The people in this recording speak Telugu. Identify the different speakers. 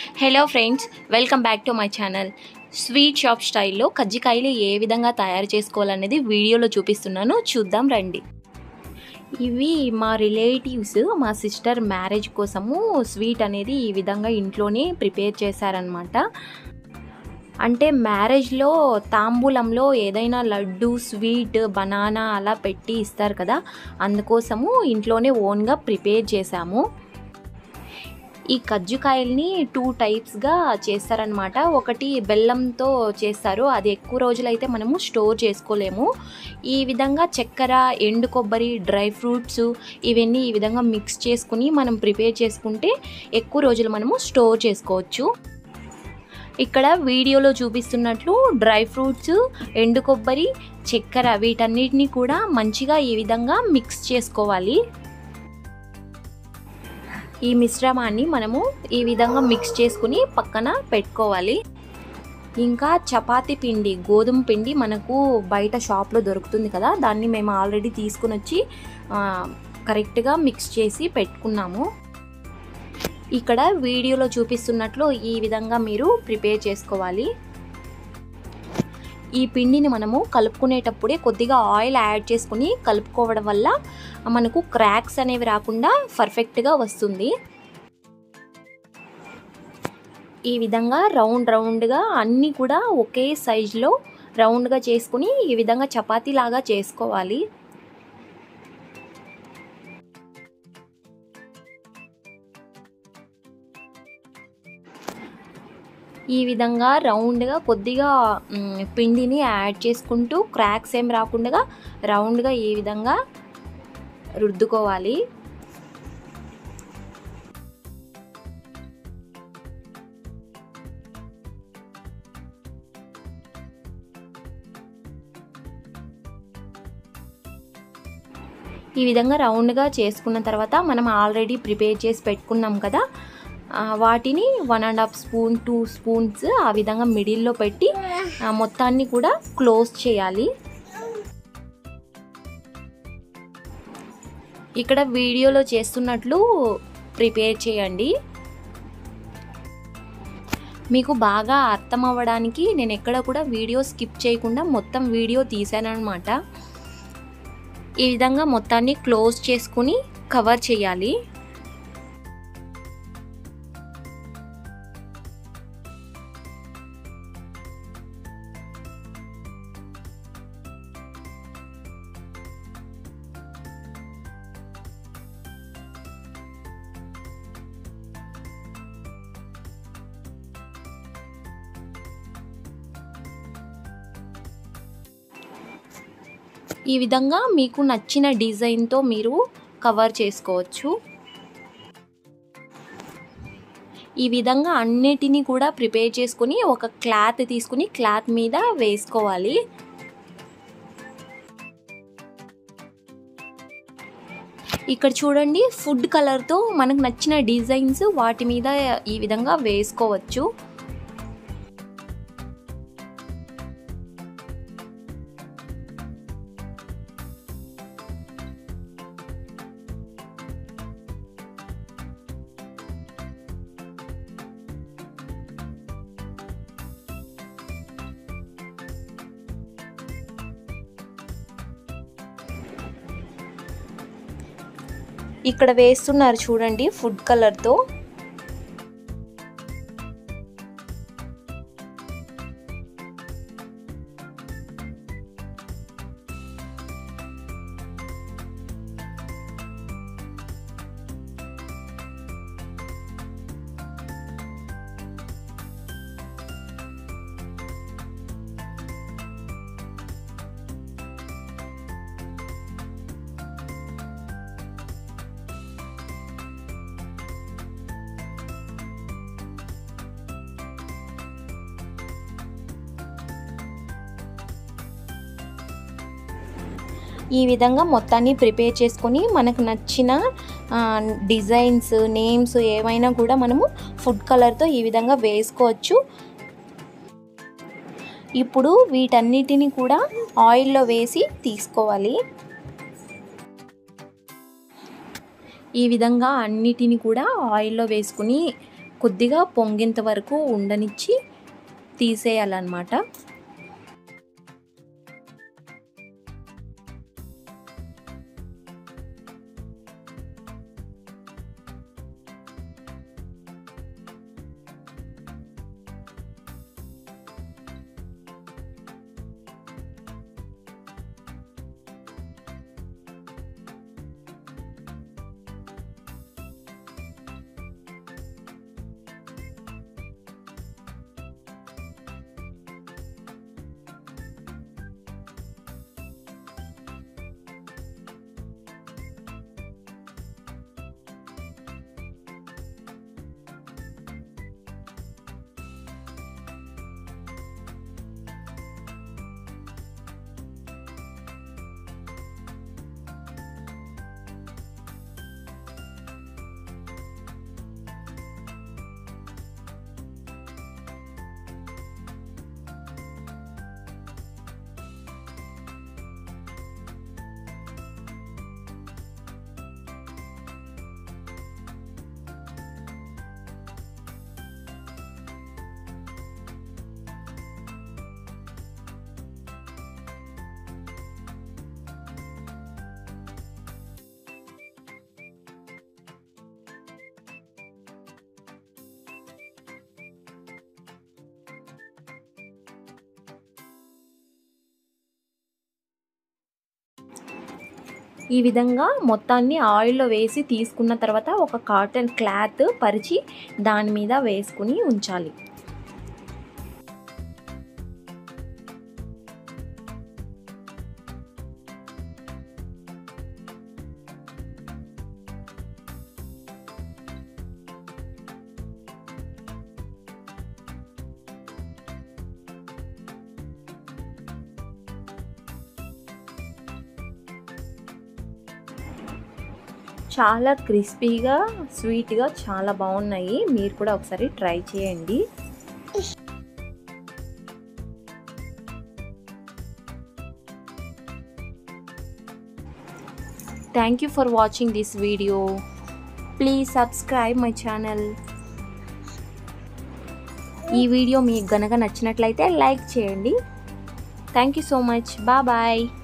Speaker 1: hello friends welcome back to my channel sweet shop స్టైల్లో కజ్జికాయలు ఏ విధంగా తయారు చేసుకోవాలనేది వీడియోలో చూపిస్తున్నాను చూద్దాం రండి ఇవి మా రిలేటివ్స్ మా సిస్టర్ మ్యారేజ్ కోసము స్వీట్ అనేది ఈ విధంగా ఇంట్లోనే ప్రిపేర్ చేశారనమాట అంటే మ్యారేజ్లో తాంబూలంలో ఏదైనా లడ్డు స్వీట్ బనానా అలా పెట్టి ఇస్తారు కదా అందుకోసము ఇంట్లోనే ఓన్గా ప్రిపేర్ చేశాము ఈ కజ్జికాయల్ని టూ టైప్స్గా చేస్తారనమాట ఒకటి బెల్లంతో చేస్తారు అది ఎక్కువ రోజులైతే మనము స్టోర్ చేసుకోలేము ఈ విధంగా చక్కెర ఎండు కొబ్బరి డ్రై ఫ్రూట్స్ ఇవన్నీ ఈ విధంగా మిక్స్ చేసుకుని మనం ప్రిపేర్ చేసుకుంటే ఎక్కువ రోజులు మనము స్టోర్ చేసుకోవచ్చు ఇక్కడ వీడియోలో చూపిస్తున్నట్లు డ్రై ఫ్రూట్స్ ఎండు కొబ్బరి చక్కెర వీటన్నిటిని కూడా మంచిగా ఈ విధంగా మిక్స్ చేసుకోవాలి ఈ మిశ్రమాన్ని మనము ఈ విధంగా మిక్స్ చేసుకుని పక్కన పెట్టుకోవాలి ఇంకా చపాతి పిండి గోధుమ పిండి మనకు బయట షాప్లో దొరుకుతుంది కదా దాన్ని మేము ఆల్రెడీ తీసుకుని వచ్చి కరెక్ట్గా మిక్స్ చేసి పెట్టుకున్నాము ఇక్కడ వీడియోలో చూపిస్తున్నట్లు ఈ విధంగా మీరు ప్రిపేర్ చేసుకోవాలి ఈ పిండిని మనము కలుపుకునేటప్పుడే కొద్దిగా ఆయిల్ యాడ్ చేసుకుని కలుపుకోవడం వల్ల మనకు క్రాక్స్ అనేవి రాకుండా పర్ఫెక్ట్గా వస్తుంది ఈ విధంగా రౌండ్ రౌండ్గా అన్నీ కూడా ఒకే సైజులో రౌండ్గా చేసుకుని ఈ విధంగా చపాతీ లాగా చేసుకోవాలి ఈ విధంగా రౌండ్గా కొద్దిగా పిండిని యాడ్ చేసుకుంటూ క్రాక్స్ ఏం రాకుండా రౌండ్గా ఈ విధంగా రుద్దుకోవాలి ఈ విధంగా రౌండ్గా చేసుకున్న తర్వాత మనం ఆల్రెడీ ప్రిపేర్ చేసి పెట్టుకున్నాం కదా వాటిని one and half spoon two spoons ఆ విధంగా మిడిల్లో పెట్టి మొత్తాన్ని కూడా క్లోజ్ చేయాలి ఇక్కడ వీడియోలో చేస్తున్నట్లు ప్రిపేర్ చేయండి మీకు బాగా అర్థం అవ్వడానికి నేను ఎక్కడ కూడా వీడియో స్కిప్ చేయకుండా మొత్తం వీడియో తీసాను అనమాట ఈ విధంగా మొత్తాన్ని క్లోజ్ చేసుకుని కవర్ చేయాలి ఈ విధంగా మీకు నచ్చిన డిజైన్తో మీరు కవర్ చేసుకోవచ్చు ఈ విధంగా అన్నిటినీ కూడా ప్రిపేర్ చేసుకుని ఒక క్లాత్ తీసుకుని క్లాత్ మీద వేసుకోవాలి ఇక్కడ చూడండి ఫుడ్ కలర్తో మనకు నచ్చిన డిజైన్స్ వాటి మీద ఈ విధంగా వేసుకోవచ్చు ఇక్కడ వేస్తున్నారు చూడండి ఫుడ్ కలర్తో ఈ విధంగా మొత్తాన్ని ప్రిపేర్ చేసుకొని మనకు నచ్చిన డిజైన్స్ నేమ్స్ ఏమైనా కూడా మనము ఫుడ్ కలర్తో ఈ విధంగా వేసుకోవచ్చు ఇప్పుడు వీటన్నిటిని కూడా ఆయిల్లో వేసి తీసుకోవాలి ఈ విధంగా అన్నిటిని కూడా ఆయిల్లో వేసుకుని కొద్దిగా పొంగేంత వరకు ఉండనిచ్చి తీసేయాలన్నమాట ఈ విధంగా మొత్తాన్ని ఆయిల్లో వేసి తీసుకున్న తర్వాత ఒక కాటన్ క్లాత్ పరిచి దాని మీద వేసుకుని ఉంచాలి చాలా క్రిస్పీగా స్వీట్గా చాలా బాగున్నాయి మీరు కూడా ఒకసారి ట్రై చేయండి thank you for watching this video please subscribe my channel ఈ వీడియో మీకు గనక నచ్చినట్లయితే లైక్ చేయండి thank you so much bye